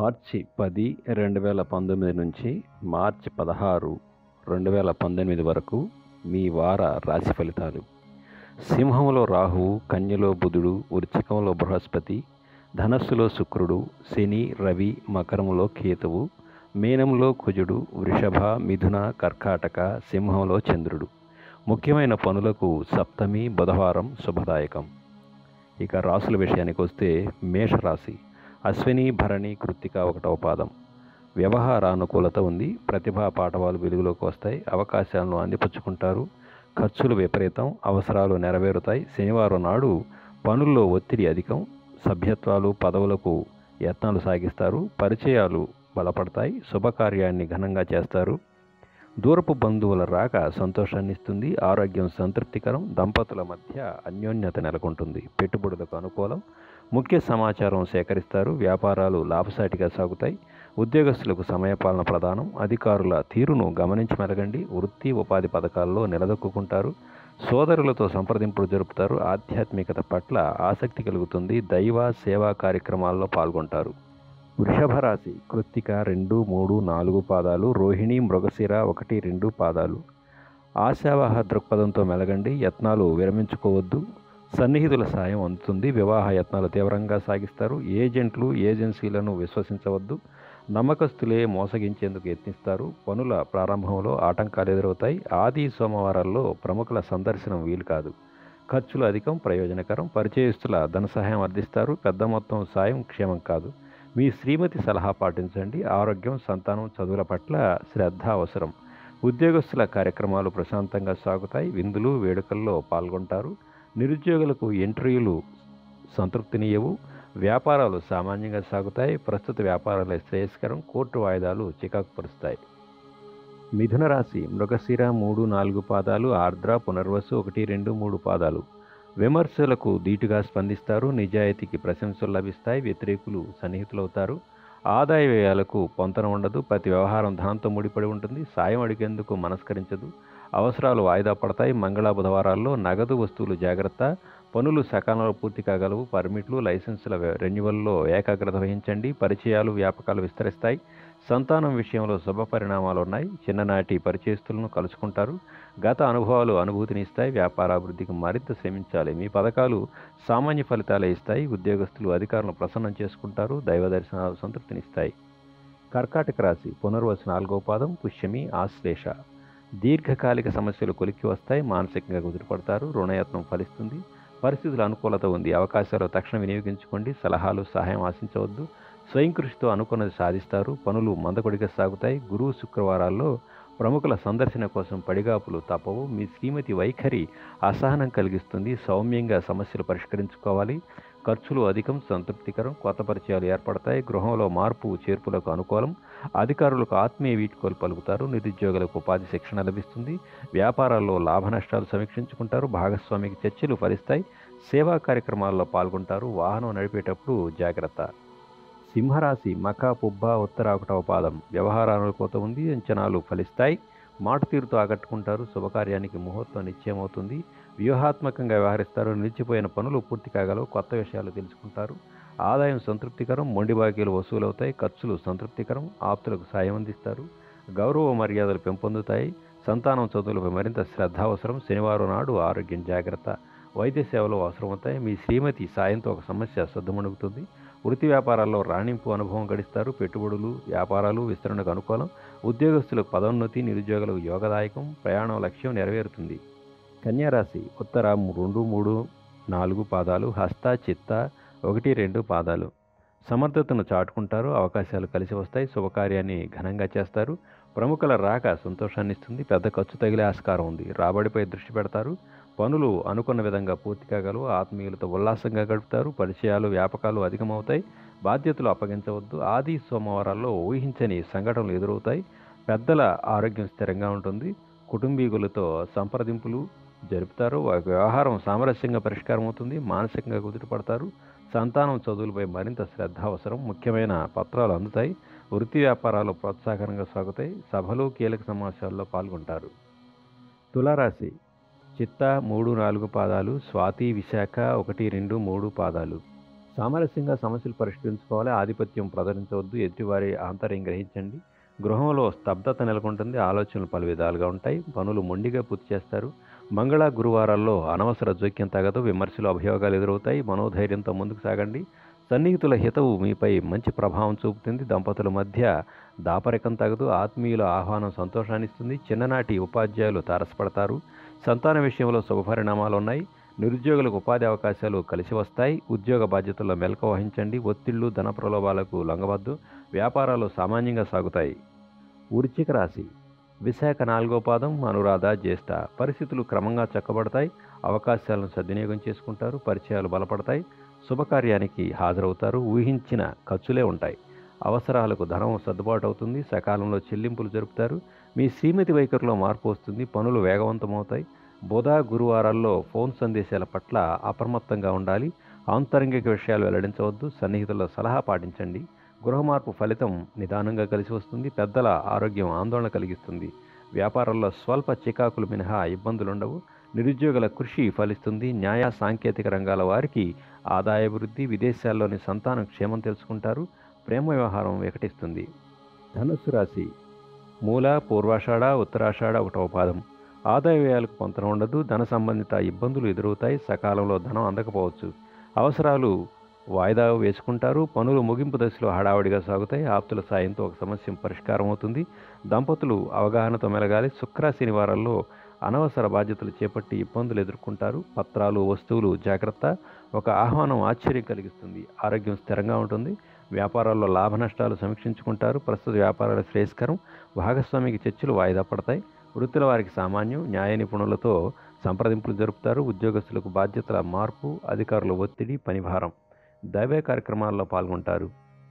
మార్చి పది రెండు వేల పంతొమ్మిది నుంచి మార్చి పదహారు రెండు వేల పంతొమ్మిది వరకు మీ వార రాశి ఫలితాలు సింహంలో రాహువు కన్యలో బుధుడు వృచ్చికంలో బృహస్పతి ధనస్సులో శుక్రుడు శని రవి మకరంలో కేతువు మీనంలో కుజుడు వృషభ మిథున కర్కాటక సింహంలో చంద్రుడు ముఖ్యమైన పనులకు సప్తమి బుధవారం శుభదాయకం ఇక రాసుల విషయానికి వస్తే మేషరాశి అశ్విని భరణి కృత్తిక ఒకటవ పాదం వ్యవహార అనుకూలత ఉంది ప్రతిభా పాఠవాలు వెలుగులోకి వస్తాయి అవకాశాలను అందిపుచ్చుకుంటారు ఖర్చులు విపరీతం అవసరాలు నెరవేరుతాయి శనివారం నాడు పనుల్లో ఒత్తిడి అధికం సభ్యత్వాలు పదవులకు యత్నాలు సాగిస్తారు పరిచయాలు బలపడతాయి శుభకార్యాన్ని ఘనంగా చేస్తారు దూరపు బంధువుల రాక సంతోషాన్ని ఇస్తుంది ఆరోగ్యం సంతృప్తికరం దంపతుల మధ్య అన్యోన్యత నెలకొంటుంది పెట్టుబడులకు అనుకూలం ముఖ్య సమాచారం సేకరిస్తారు వ్యాపారాలు లాభసాటిగా సాగుతాయి ఉద్యోగస్తులకు సమయపాలన ప్రధానం అధికారుల తీరును గమనించి మెలగండి వృత్తి ఉపాధి పథకాల్లో నిలదొక్కుంటారు సోదరులతో సంప్రదింపులు జరుపుతారు ఆధ్యాత్మికత పట్ల ఆసక్తి కలుగుతుంది దైవ సేవా కార్యక్రమాల్లో పాల్గొంటారు వృషభ రాశి కృత్తిక రెండు మూడు నాలుగు పాదాలు రోహిణి మృగశిర ఒకటి రెండు పాదాలు ఆశావాహ దృక్పథంతో మెలగండి యత్నాలు విరమించుకోవద్దు సన్నిహితుల సాయం అందుతుంది వివాహ యత్నాలు తీవ్రంగా సాగిస్తారు ఏజెంట్లు ఏజెన్సీలను విశ్వసించవద్దు నమ్మకస్తులే మోసగించేందుకు యత్నిస్తారు పనుల ప్రారంభంలో ఆటంకాలు ఎదురవుతాయి ఆది సోమవారాల్లో ప్రముఖుల సందర్శనం వీలు కాదు ఖర్చులు అధికం ప్రయోజనకరం పరిచయస్తుల ధన సహాయం అందిస్తారు పెద్ద మొత్తం సాయం క్షేమం కాదు మీ శ్రీమతి సలహా పాటించండి ఆరోగ్యం సంతానం చదువుల పట్ల శ్రద్ధ అవసరం ఉద్యోగస్తుల కార్యక్రమాలు ప్రశాంతంగా సాగుతాయి విందులు వేడుకల్లో పాల్గొంటారు నిరుద్యోగులకు ఇంటర్వ్యూలు సంతృప్తినియవు వ్యాపారాలు సామాన్యంగా సాగుతాయి ప్రస్తుత వ్యాపారాల శ్రేయస్కరం కోర్టు వాయిదాలు చికాకు పరుస్తాయి మిథున రాశి మృగశిర మూడు నాలుగు పాదాలు ఆర్ద్ర పునర్వసు ఒకటి రెండు మూడు పాదాలు విమర్శలకు ధీటుగా స్పందిస్తారు నిజాయితీకి ప్రశంసలు లభిస్తాయి వ్యతిరేకులు సన్నిహితులవుతారు ఆదాయ వ్యయాలకు పొంతన ఉండదు ప్రతి వ్యవహారం ధనంతో ముడిపడి ఉంటుంది సాయం అడిగేందుకు మనస్కరించదు అవసరాలు వాయిదా పడతాయి మంగళ బుధవారాల్లో నగదు వస్తువులు జాగ్రత్త పనులు సకాలంలో పూర్తి కాగలవు పర్మిట్లు లైసెన్సుల రెన్యువల్లో ఏకాగ్రత వహించండి పరిచయాలు వ్యాపకాలు విస్తరిస్తాయి సంతానం విషయంలో శుభ పరిణామాలు ఉన్నాయి చిన్ననాటి పరిచయస్తులను కలుసుకుంటారు గత అనుభవాలు అనుభూతిని ఇస్తాయి వ్యాపారాభివృద్ధికి మరింత శ్రమించాలి మీ పథకాలు సామాన్య ఫలితాలే ఇస్తాయి ఉద్యోగస్తులు అధికారులను ప్రసన్నం చేసుకుంటారు దైవ దర్శనాలు సంతృప్తినిస్తాయి కర్కాటక రాశి పునర్వసు నాలుగో పాదం పుష్యమి ఆశ్లేష దీర్ఘకాలిక సమస్యలు కొలిక్కి వస్తాయి మానసికంగా కుదిరిపడతారు రుణయత్నం ఫలిస్తుంది పరిస్థితుల అనుకూలత ఉంది అవకాశాలు తక్షణం వినియోగించుకోండి సలహాలు సహాయం ఆశించవద్దు స్వయం కృషితో అనుకున్నది సాధిస్తారు పనులు మందకొడిగా సాగుతాయి గురువు శుక్రవారాల్లో ప్రముఖుల సందర్శన కోసం పడిగాపులు తప్పవు మీ శ్రీమతి వైఖరి అసహనం కలిగిస్తుంది సౌమ్యంగా సమస్యలు పరిష్కరించుకోవాలి ఖర్చులు అధికం సంతృప్తికరం కొత్త పరిచయాలు ఏర్పడతాయి గృహంలో మార్పు చేర్పులకు అనుకూలం అధికారులకు ఆత్మీయ వీడ్కోలు పలుకుతారు నిరుద్యోగులకు ఉపాధి శిక్షణ లభిస్తుంది వ్యాపారాల్లో లాభ నష్టాలు సమీక్షించుకుంటారు భాగస్వామికి చర్చలు ఫలిస్తాయి సేవా కార్యక్రమాల్లో పాల్గొంటారు వాహనం నడిపేటప్పుడు జాగ్రత్త సింహరాశి మఖ పుబ్బ ఉత్తర ఒకటవ పాదం వ్యవహారానుకూత ఉంది అంచనాలు ఫలిస్తాయి మాట తీరుతో ఆకట్టుకుంటారు శుభకార్యానికి ముహూర్తం నిశ్చయమవుతుంది వ్యూహాత్మకంగా వ్యవహరిస్తారు నిలిచిపోయిన పనులు పూర్తి కాగలవు కొత్త విషయాలు తెలుసుకుంటారు ఆదాయం సంతృప్తికరం మొండి బాకీలు వసూలవుతాయి ఖర్చులు సంతృప్తికరం ఆప్తులకు సాయం అందిస్తారు గౌరవ మర్యాదలు పెంపొందుతాయి సంతానం చదువులపై మరింత శ్రద్ధ అవసరం శనివారం నాడు ఆరోగ్యం జాగ్రత్త వైద్య సేవలు అవసరమవుతాయి మీ శ్రీమతి సాయంతో ఒక సమస్య సద్దుమణుగుతుంది వృత్తి వ్యాపారాల్లో రాణింపు అనుభవం గడిస్తారు పెట్టుబడులు వ్యాపారాలు విస్తరణకు అనుకూలం ఉద్యోగస్తులకు పదోన్నతి నిరుద్యోగులకు యోగదాయకం ప్రయాణం లక్ష్యం నెరవేరుతుంది కన్యారాశి ఉత్తర రెండు మూడు నాలుగు పాదాలు హస్త చిత్త ఒకటి రెండు పాదాలు సమర్థతను చాటుకుంటారు అవకాశాలు కలిసి వస్తాయి శుభకార్యాన్ని ఘనంగా చేస్తారు ప్రముఖుల రాక సంతోషాన్ని ఇస్తుంది పెద్ద ఖర్చు తగిలే ఆస్కారం ఉంది రాబడిపై దృష్టి పెడతారు పనులు అనుకున్న విధంగా పూర్తి కాగలవు ఆత్మీయులతో ఉల్లాసంగా గడుపుతారు పరిచయాలు వ్యాపకాలు అధికమవుతాయి బాధ్యతలు అప్పగించవద్దు ఆది సోమవారాల్లో ఊహించని సంఘటనలు ఎదురవుతాయి పెద్దల ఆరోగ్యం స్థిరంగా ఉంటుంది కుటుంబీకులతో సంప్రదింపులు జరుపుతారు వ్యవహారం సామరస్యంగా పరిష్కారం అవుతుంది మానసికంగా కుదిరిపడతారు సంతానం చదువులపై మరింత శ్రద్ధ అవసరం ముఖ్యమైన పత్రాలు అందుతాయి వృత్తి వ్యాపారాలు ప్రోత్సాహకరంగా సాగుతాయి సభలు కీలక సమావేశాల్లో పాల్గొంటారు తులారాశి చిత్త మూడు నాలుగు పాదాలు స్వాతి విశాఖ ఒకటి రెండు మూడు పాదాలు సామరస్యంగా సమస్యలు పరిష్కరించుకోవాలి ఆధిపత్యం ప్రదర్శించవద్దు ఎదుటివారి ఆంతర్యం గ్రహించండి గృహంలో స్తబ్దత నెలకొంటుంది ఆలోచనలు పలు విధాలుగా ఉంటాయి పనులు మొండిగా పూర్తి చేస్తారు మంగళ గురువారాల్లో అనవసర జోక్యం తగదు విమర్శలు అభియోగాలు ఎదురవుతాయి మనోధైర్యంతో ముందుకు సాగండి సన్నిహితుల హితవు మీపై మంచి ప్రభావం చూపుతుంది దంపతుల మధ్య దాపరికం తగదు ఆత్మీయుల ఆహ్వానం సంతోషాన్ని ఇస్తుంది చిన్ననాటి ఉపాధ్యాయులు తారసపడతారు సంతాన విషయంలో శుభపరిణామాలు ఉన్నాయి నిరుద్యోగులకు ఉపాధి అవకాశాలు కలిసి వస్తాయి ఉద్యోగ బాధ్యతల్లో మెలకు వహించండి ఒత్తిళ్లు ధన ప్రలోభాలకు లొంగవద్దు వ్యాపారాలు సామాన్యంగా సాగుతాయి వృశ్చిక రాశి విశాఖ నాలుగో పాదం అనురాధ జ్యేష్ఠ పరిస్థితులు క్రమంగా చక్కబడతాయి అవకాశాలను సద్వినియోగం చేసుకుంటారు పరిచయాలు బలపడతాయి శుభకార్యానికి హాజరవుతారు ఊహించిన ఖర్చులే ఉంటాయి అవసరాలకు ధనం సర్దుబాటు అవుతుంది సకాలంలో చెల్లింపులు జరుపుతారు మీ శ్రీమతి వైఖరిలో మార్పు వస్తుంది పనులు వేగవంతమవుతాయి బుధ గురువారాల్లో ఫోన్ సందేశాల పట్ల అప్రమత్తంగా ఉండాలి ఆంతరంగిక విషయాలు వెల్లడించవద్దు సన్నిహితుల సలహా పాటించండి గృహ మార్పు ఫలితం నిదానంగా కలిసి వస్తుంది పెద్దల ఆరోగ్యం ఆందోళన కలిగిస్తుంది వ్యాపారంలో స్వల్ప చికాకులు మినహా ఇబ్బందులుండవు నిరుద్యోగుల కృషి ఫలిస్తుంది న్యాయ సాంకేతిక రంగాల వారికి ఆదాయ వృద్ధి విదేశాల్లోని సంతానం క్షేమం తెలుసుకుంటారు ప్రేమ వ్యవహారం వికటిస్తుంది ధనుస్సు రాశి మూల పూర్వాషాఢ ఉత్తరాషాఢ ఒకటవ పాదం ఆదాయ వ్యయాలకు పొంతన ఉండదు ధన సంబంధిత ఇబ్బందులు ఎదురవుతాయి సకాలంలో ధనం అందకపోవచ్చు అవసరాలు వాయిదా వేసుకుంటారు పనులు ముగింపు దశలో హడావుడిగా సాగుతాయి ఆప్తుల సాయంతో ఒక సమస్య పరిష్కారం అవుతుంది దంపతులు అవగాహనతో మెలగాలి శుక్ర శనివారాల్లో అనవసర బాధ్యతలు చేపట్టి ఇబ్బందులు ఎదుర్కొంటారు పత్రాలు వస్తువులు జాగ్రత్త ఒక ఆహ్వానం ఆశ్చర్యం కలిగిస్తుంది ఆరోగ్యం స్థిరంగా ఉంటుంది వ్యాపారాల్లో లాభ నష్టాలు సమీక్షించుకుంటారు ప్రస్తుత వ్యాపారాల శ్రేయస్కరం భాగస్వామికి చర్చలు వాయిదా పడతాయి వృత్తుల వారికి సామాన్యం న్యాయ నిపుణులతో సంప్రదింపులు జరుపుతారు ఉద్యోగస్తులకు బాధ్యతల మార్పు అధికారుల ఒత్తిడి పనిభారం దైవ కార్యక్రమాల్లో పాల్గొంటారు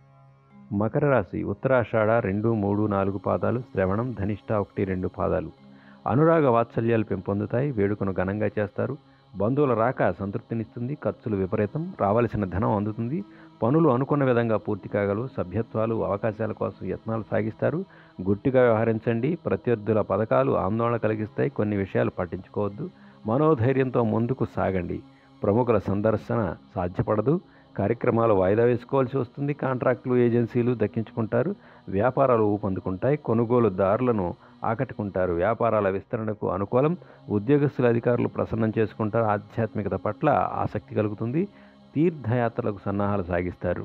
మకర రాశి ఉత్తరాషాఢ రెండు మూడు నాలుగు పాదాలు శ్రవణం ధనిష్ట ఒకటి రెండు పాదాలు అనురాగ వాత్సల్యాలు పెంపొందుతాయి వేడుకను ఘనంగా చేస్తారు బంధువుల రాక సంతృప్తినిస్తుంది ఖర్చులు విపరీతం రావలసిన ధనం అందుతుంది పనులు అనుకున్న విధంగా పూర్తి కాగలవు సభ్యత్వాలు అవకాశాల కోసం యత్నాలు సాగిస్తారు గుట్టిగా వ్యవహరించండి ప్రత్యర్థుల పథకాలు ఆందోళన కలిగిస్తాయి కొన్ని విషయాలు పట్టించుకోవద్దు మనోధైర్యంతో ముందుకు సాగండి ప్రముఖుల సందర్శన సాధ్యపడదు కార్యక్రమాలు వాయిదా వేసుకోవాల్సి వస్తుంది కాంట్రాక్టులు ఏజెన్సీలు దక్కించుకుంటారు వ్యాపారాలు ఊపందుకుంటాయి కొనుగోలుదారులను ఆకట్టుకుంటారు వ్యాపారాల విస్తరణకు అనుకూలం ఉద్యోగస్తుల అధికారులు ప్రసన్నం చేసుకుంటారు ఆధ్యాత్మికత పట్ల ఆసక్తి కలుగుతుంది తీర్థయాత్రలకు సన్నాహాలు సాగిస్తారు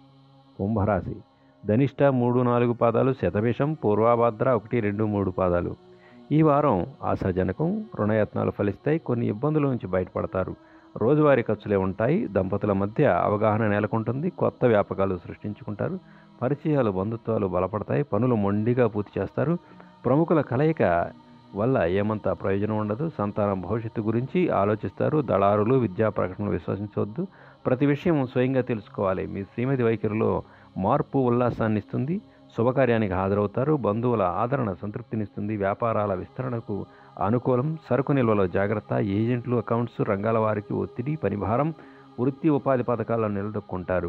కుంభరాశి ధనిష్ట మూడు నాలుగు పాదాలు శతభిషం పూర్వాభాద్ర ఒకటి రెండు మూడు పాదాలు ఈ వారం ఆశాజనకం రుణయత్నాలు ఫలిస్తాయి కొన్ని ఇబ్బందుల నుంచి బయటపడతారు రోజువారీ ఖర్చులే ఉంటాయి దంపతుల మధ్య అవగాహన నెలకొంటుంది కొత్త వ్యాపకాలు సృష్టించుకుంటారు పరిచయాలు బంధుత్వాలు బలపడతాయి పనులు మొండిగా పూర్తి చేస్తారు ప్రముఖుల కలయిక వల్ల ఏమంత ప్రయోజనం ఉండదు సంతానం భవిష్యత్తు గురించి ఆలోచిస్తారు దళారులు విద్యా ప్రకటనలు విశ్వసించవద్దు ప్రతి విషయం స్వయంగా తెలుసుకోవాలి మీ శ్రీమతి వైఖరిలో మార్పు ఉల్లాసాన్ని ఇస్తుంది శుభకార్యానికి హాజరవుతారు బంధువుల ఆదరణ సంతృప్తినిస్తుంది వ్యాపారాల విస్తరణకు అనుకూలం సరుకు నిల్వలో జాగ్రత్త ఏజెంట్లు అకౌంట్స్ రంగాల వారికి ఒత్తిడి పనిభారం వృత్తి ఉపాధి పథకాలను నిలదొక్కుంటారు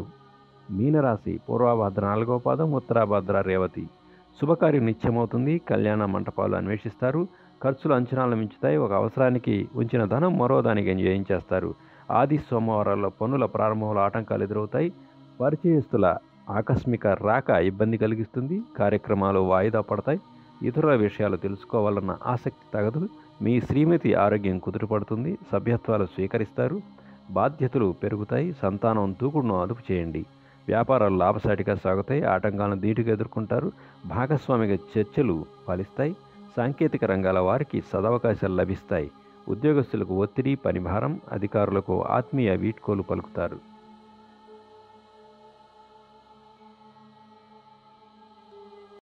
మీనరాశి పూర్వాభద్ర నాలుగో పాదం ఉత్తరాభద్ర రేవతి శుభకార్యం నిత్యమవుతుంది కళ్యాణ మంటపాలు అన్వేషిస్తారు ఖర్చులు అంచనాలు మించుతాయి ఒక అవసరానికి ఉంచిన ధనం మరో దానికి జయించేస్తారు ఆది సోమవారాల్లో పనుల ప్రారంభంలో ఆటంకాలు ఎదురవుతాయి పరిచయస్తుల ఆకస్మిక రాక ఇబ్బంది కలిగిస్తుంది కార్యక్రమాలు వాయిదా పడతాయి ఇతరుల విషయాలు తెలుసుకోవాలన్న ఆసక్తి తగదు మీ శ్రీమతి ఆరోగ్యం కుదుటపడుతుంది సభ్యత్వాలు స్వీకరిస్తారు బాధ్యతలు పెరుగుతాయి సంతానం దూకుడును అదుపు చేయండి వ్యాపారాలు లాభసాటిగా సాగుతాయి ఆటంకాలను ధీటుగా ఎదుర్కొంటారు భాగస్వామిక చర్చలు ఫలిస్తాయి సాంకేతిక రంగాల వారికి సదవకాశాలు లభిస్తాయి ఉద్యోగస్తులకు ఒత్తిడి పనిభారం అధికారులకు ఆత్మీయ వీడ్కోలు పలుకుతారు